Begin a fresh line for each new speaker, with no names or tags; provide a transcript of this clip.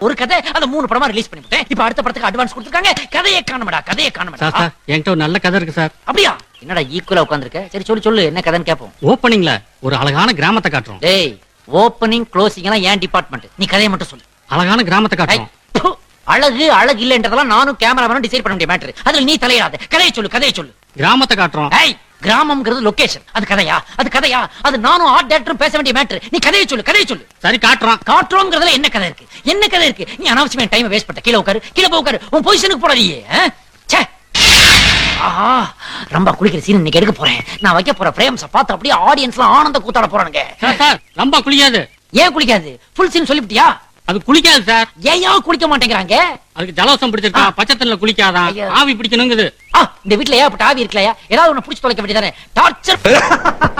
ஒரு கதை அந்த மூணு படமா ரிலீஸ் பண்ணிவிட்டேன் இப்ப அடுத்த படத்துக்கு அட்வான்ஸ் கொடுத்துருக்காங்க கதையை காணமடா கதையை காணமடா
சார் சார் என்கிட்ட ஒரு நல்ல கதை இருக்கு சார்
அப்படியா என்னடா ஈக்குவலா உட்காந்துருக்க சரி சொல்லு சொல்லு என்ன கதைன்னு கேப்போம்
ஓப்பனிங்ல ஒரு அழகான கிராமத்தை காட்டுறோம்
டேய் ஓப்பனிங் க்ளோசிங் எல்லாம் ஏன் டிபார்ட்மெண்ட் நீ கதையை மட்டும் சொல்லு
அழகான கிராமத்தை
ஐ,
காட்டுறோம்
ப்பு, அழகு அழகு இல்லன்றதெல்லாம் நானும் கேமராமேனும் டிசைட் பண்ண முடிய மேட்டர் அதுல நீ தலையிடாத கதையை சொல்லு கதையை சொல்லு
கிராமத்தை காட்டுறோம்
ஐய் கிராமம்ங்கிறது லொகேஷன் அது கதையா அது கதையா அது நானும் ஆர்ட் டேரக்டரும் பேச வேண்டிய மேட்டர் நீ கதையை சொல்லு கதையை சொல்லு
சரி காட்டுறோம்
காட்டுறோங்கிறதுல என்ன கதை இருக்கு என்ன கதை இருக்கு நீ அனாவசியமா டைம் வேஸ்ட் பண்ண கீழே உட்காரு கீழே போய் உட்காரு உன் பொசிஷனுக்கு போடாதீயே ஆ? ச்சே ஆஹா ரொம்ப குளிக்கிற சீன் இன்னைக்கு எடுக்க போறேன் நான் வைக்க போற பிரேம்ஸ பார்த்து அப்படியே ஆடியன்ஸ்லாம் ஆனந்த கூத்தாட போறானுங்க
சார் சார் ரொம்ப குளிக்காது
ஏன் குளிக்காது ஃபுல் சீன் சொல்லிவிட்டியா
அது குளிக்காது சார்
ஏன் ஏன் குளிக்க மாட்டேங்கிறாங்க
அதுக்கு ஜலவசம் பிடிச்சிருக்கா
ஆ.
பச்சை தண்ணில குளிக்காதான்
ஐயோ.
ஆவி பிடிக்கணுங்குது
ஆ இந்த வீட்ல ஏன் ஆவி இருக்கலையா ஏதாவது ஒண்ணு புடிச்சு தொலைக்க வேண்டியதானே டார்ச்சர்